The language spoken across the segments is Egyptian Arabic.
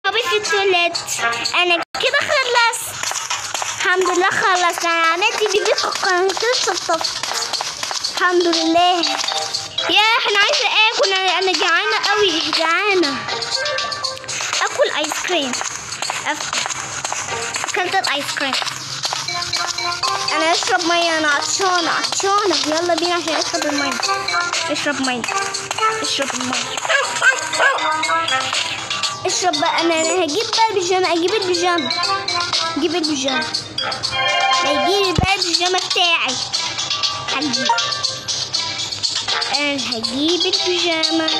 صحابي في التواليت انا كده خلصت الحمد لله خلصت انا عملت فيديو قناة الطف الحمد لله يا انا عايزه اكل انا انا جعانه قوي جعانه اكل ايس كريم أف- اكلت الايس كريم انا اشرب ميه انا عطشانه عطشانه يلا بينا عشان اشرب الميه اشرب ميه اشرب الميه اشرب بقى انا أنا هجيب بقى البيجامه اجيب البيجامه اجيب البيجامه هجيب بقى البيجامه بتاعي هجيب انا هجيب البيجامه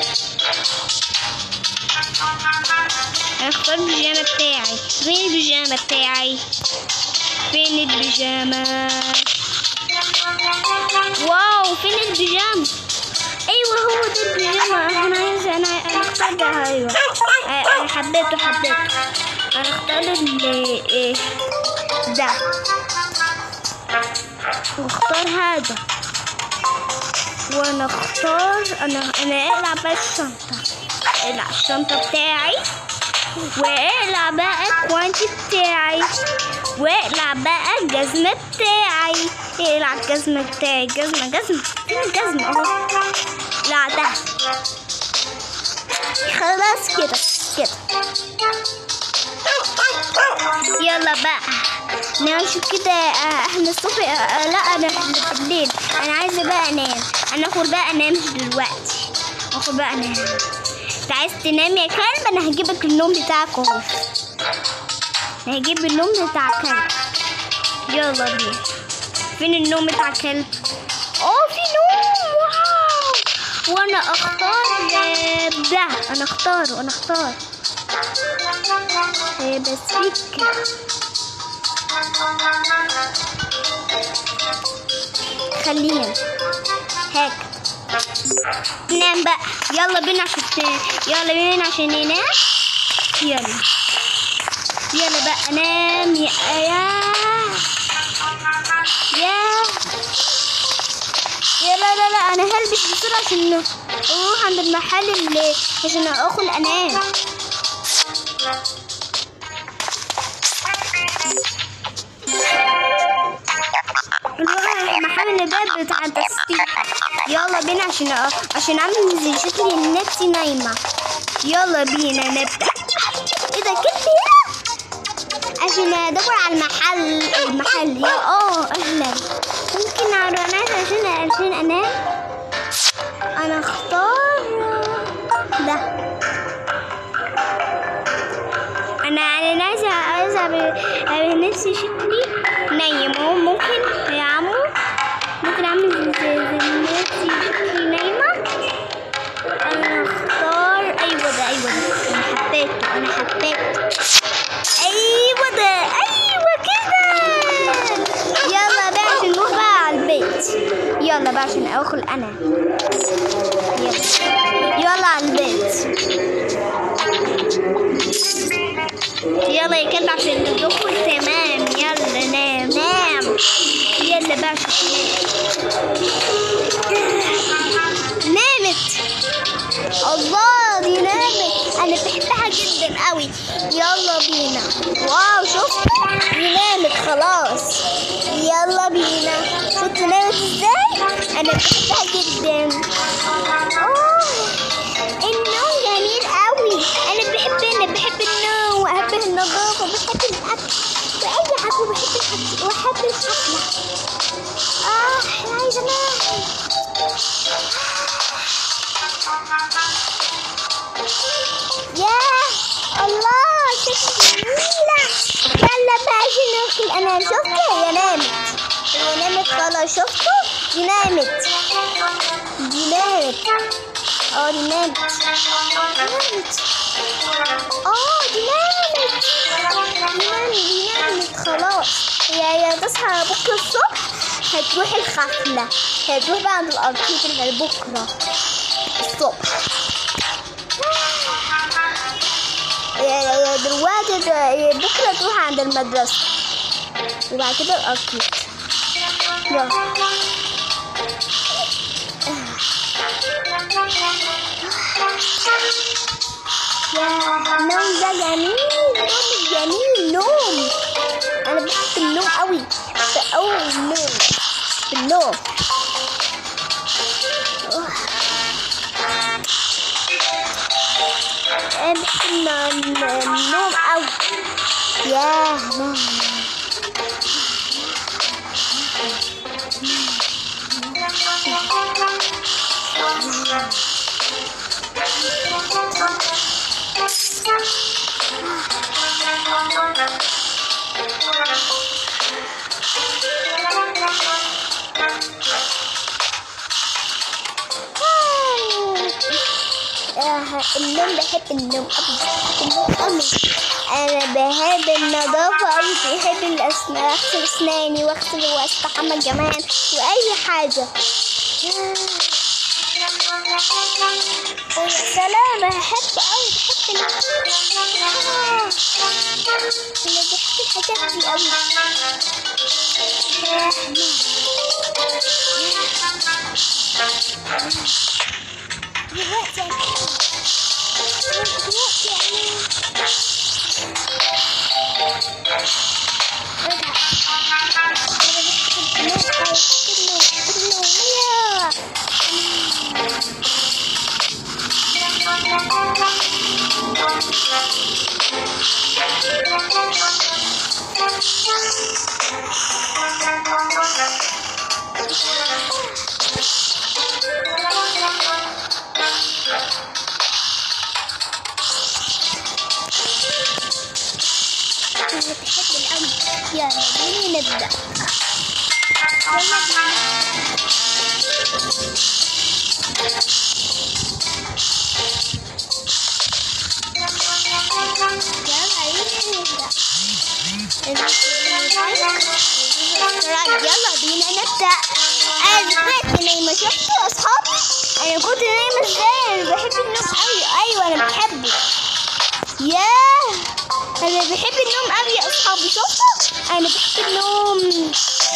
هختار البيجامه بتاعي فين البيجامه بتاعي فين البيجامه واو فين البيجامه ايوه هو ده البيجامه انا عايزه انا انا اختار ده ايوه آه، انا حبيته حبيته انا اختار ال إيه، ده واختار هذا وانا اختار انا انا اقلع بقى الشنطه اقلع الشنطه بتاعي واقلع بقى الكوانتي بتاعي واقلع بقى الجزمة بتاعي اقلع الجزمة بتاعي جزمة جزمة فين الجزمة اهو اقلعتها خلاص كده كده يلا بقى نشوف كده آه، احنا الصبح آه، لا انا بالليل انا عايزه بقى انام انا اخد بقى انام دلوقتي اخد بقى انام انت عايز تنام يا كلب انا هجيبك النوم بتاعك اهو أنا هجيب النوم بتاع كلب يلا بينا فين النوم بتاع كلب اه في نوم واو وانا اختار آه، ده انا اختاره انا اختار آه، بس فكرة خلينا هيك نام بقى يلا بينا عشان ت- يلا بينا عشان ننام يلا يلا بقى نام يا يا يا يا لا لا لا انا هلبس بسرعه عشان اروح عند المحل اللي عشان ادخل انام نروح محل الباب بتاع التصديق يلا بينا عشان عشان اعمل زي شكلي نفسي نايمه يلا بينا نبدا ايه ده كده عشان ادور على المحل المحل يا اه اهلا ممكن اعرف عشان عشان انام انا اختار ده انا انا عايزه عايزه أعمل- أعمل نفسي شكلي نايم هو ممكن يا عمو ممكن اعمل زي زي- زي نفسي شكلي نايمه انا اختار ايوه ده ايوه ده انا حبيته انا حبيته ايوه ده ايوه كده يلا بقى عشان نروح بقى على البيت يلا بقى عشان ادخل انا يلا يلا على البيت يلا يا كده عشان ندخل تمام يلا نام نام يلا بقى عشان نام. نامت الله دي نامت انا بحبها جدا قوي يلا بينا واو شوف دي نامت خلاص يلا بينا شفت نامت ازاي انا بحبها جدا اوه النوم جميل قوي انا بحب انا بحب النوم واحب النظافه وبحب الاكل واي حاجه وبحب الاكل واحب الحفله اه انا عايزه انام ياه الله شكل جميلة يلا بقى عشان ندخل انا شفت هي نامت هي نامت خلاص شفتوا دي نامت دي نامت اه دي نامت نامت اه دي نامت دي نامت دي نامت خلاص هي هي تصحى بكرة الصبح هتروح الحفلة هتروح بقى عند الأركيد اللي بكرة الصبح يا- يا دلوقتي د- بكرة تروح عند المدرسة وبعد كده الأركيد يلا يا النوم ده جميل جميل نوم انا بحب النوم قوي بحب قوي النوم النوم انا بحب الن- النوم قوي ياه ماما آه، النوم بحب النوم أوي بحب النوم أوي أنا بحب النظافة أوي بحب الأسنان أغسل أسناني وأغسل وأستحمى كمان وأي حاجة ويا سلام بحب أوي بحب ال- آه، أنا بحب الحاجات دي أوي ياه، دلوقتي أنا دلوقتي أنا أنا بحب الأمر يلا بينا نبدأ يلا بينا يلا بينا نبدأ يلا بينا نبدأ أنا دلوقتي نايمة شفتوا أصحابي أنا كنت نايمة إزاي أنا بحب النوم أوي أيوة أنا بحبه ياه انا بحب النوم قوي يا اصحابي شفتوا انا بحب النوم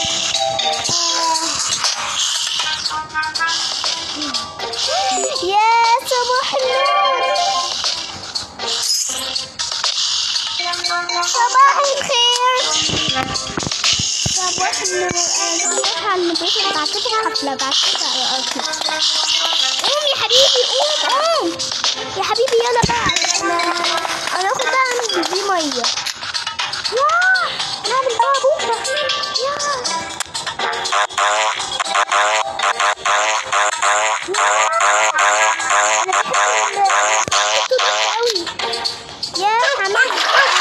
آه. يا صباح النور صباح الخير صباح النور انا بروح على المدرسه بعتبر حفله بعتبر على الارض قوم يا حبيبي قوم قوم يا حبيبي يلا بقى انا انا اخد بقى اعمل دي ميه ياه نعمل بقى بكره ياه يا حماد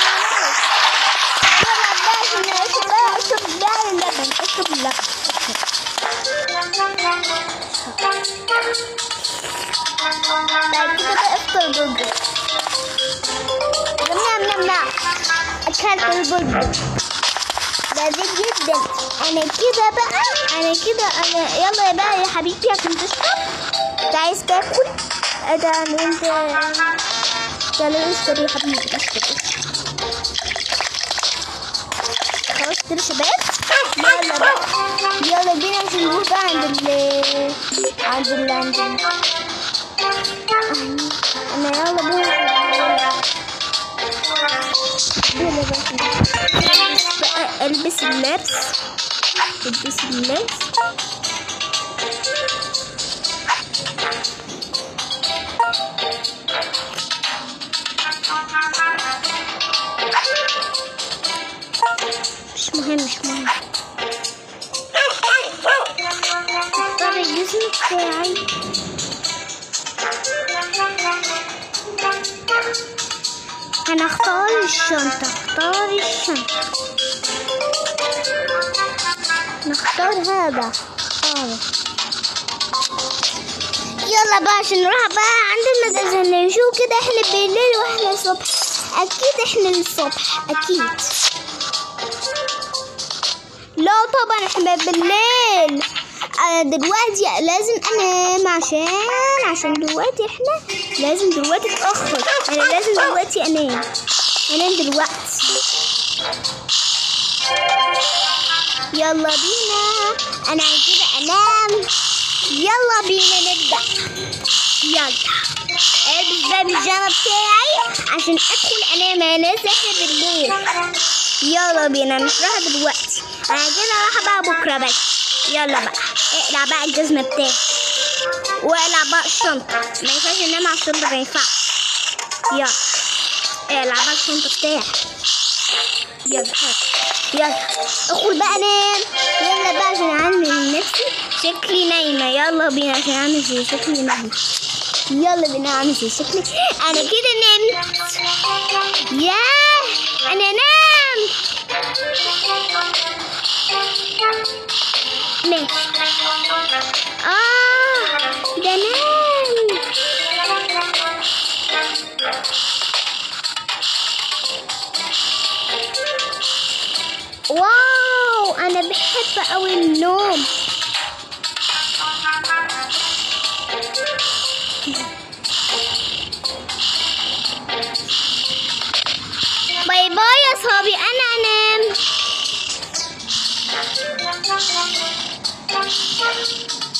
يلا بقى عشان اشرب بقى اشرب بقى اللبن اشرب اللبن بعد كده بقى افطر برجر نعم نعم نعم اكلت البرجر لذيذ جدا انا كده بقى انا كده انا يلا يا بقى يا حبيبي عشان تشرب انت عايز تاكل ده انا انت يلا اشرب يا حبيبي اشرب اشرب خلاص كده شباب يلا بقى يلا بينا عشان نروح بقى عند ال عند ال عند ال انا يلا بينا يلا بقى بقى البس اللبس البس اللبس مش مهم مش مهم اختار الجسم بتاعي انا اختار الشنطة اختار الشنطة نختار هذا اختاره يلا بقى عشان نروح بقى عند المدرسة نشوف كده احنا بالليل واحنا الصبح اكيد احنا الصبح اكيد لا طبعا احنا بالليل انا دلوقتي لازم انام عشان عشان دلوقتي احنا لازم دلوقتي اتاخر انا لازم دلوقتي انام انام دلوقتي يلا بينا انا عايزة انام يلا بينا نبدأ يلا البس بقى البيجامة بتاعي عشان ادخل انام انا سهر بالليل يلا بينا مش رايحة دلوقتي انا كده رايحة بقى بكرة بس يلا بقى اقلع بقى الجزمة بتاعي واقلع بقى الشنطة ما ينفعش انام على الشنطة ما ينفعش يلا اقلع بقى الشنطة بتاعي يلا يلا ادخل بقى نام يلا بقى عشان اعمل نفسي شكلي نايمة يلا بينا عشان اعمل زي شكلي نايمة يلا بينا اعمل زي شكلي انا كده نمت ياه انا نام ماشي اه ده نام واو انا بحب قوي النوم باي باي يا صحابي انا انام